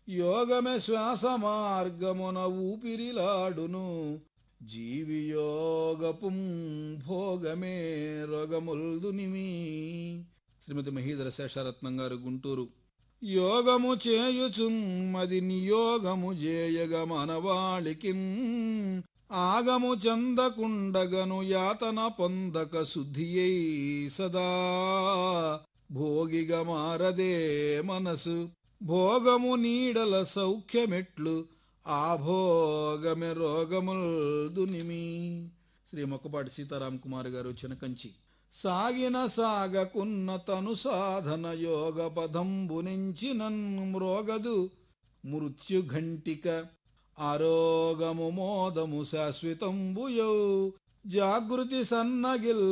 యోగమే శ్వాస మార్గమున ఊపిరిలాడును జీవి యోగపుం భోగమే రోగముల్దునిమి శ్రీమతి మహీధర శేషరత్నం గారు గుంటూరు యోగము చేయుచున్ మది నియోగము జేయగ మనవాళికిన్ ఆగము చందకుండగను యాతన పొందక శుద్ధియై సదా భోగిగా మారదే మనసు భోగము నీడల సౌఖ్యమెట్లు ఆ భోగమే రోగముల్ దునిమి శ్రీ మొక్కపాటి సీతారాం కుమార్ గారు చినకంచి సాగిన సాగకున్న తను సాధన యోగ పదంబు నుంచి నన్ను మ్రోగదు మృత్యుఘంటిక ఆరోగము మోదము శాశ్వతంబుయౌ జాగృతి సన్నగిల్